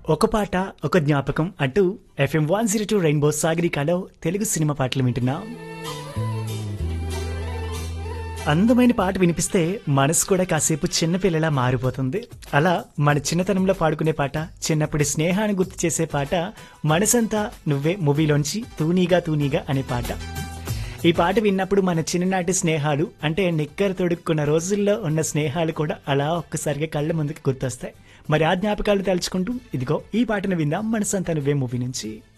ఒక పాట ఒక జ్ఞాపకం అంటూ FM one zero two rainbow సాగరికాలో తెలుగు సినిమా పాటలు వింటున్నాం అందమైన పాట వినిపిస్తే మనసు కూడా కాసేపు చిన్నపిల్లలా మారిపోతుంది అలా మన చిన్నతనంలో పాడుకునే పాట చిన్నప్పటి స్నేహాన్ని గుర్తు చేసే పాట మనసంతా నువ్వే మూవీలోంచి తూనీగా తూనీగా అనే పాట ఈ పాట విన్నప్పుడు మన చిన్ననాటి స్నేహాలు అంటే నిక్కర తొడుక్కున్న రోజుల్లో ఉన్న స్నేహాలు కూడా అలా ఒక్కసారిగా కళ్ళ ముందుకు గుర్తొస్తాయి మరి ఆ జ్ఞాపకాలు తలుచుకుంటూ ఇదిగో ఈ పాటను విందాం మనసంతా నువ్వే మూవీ నుంచి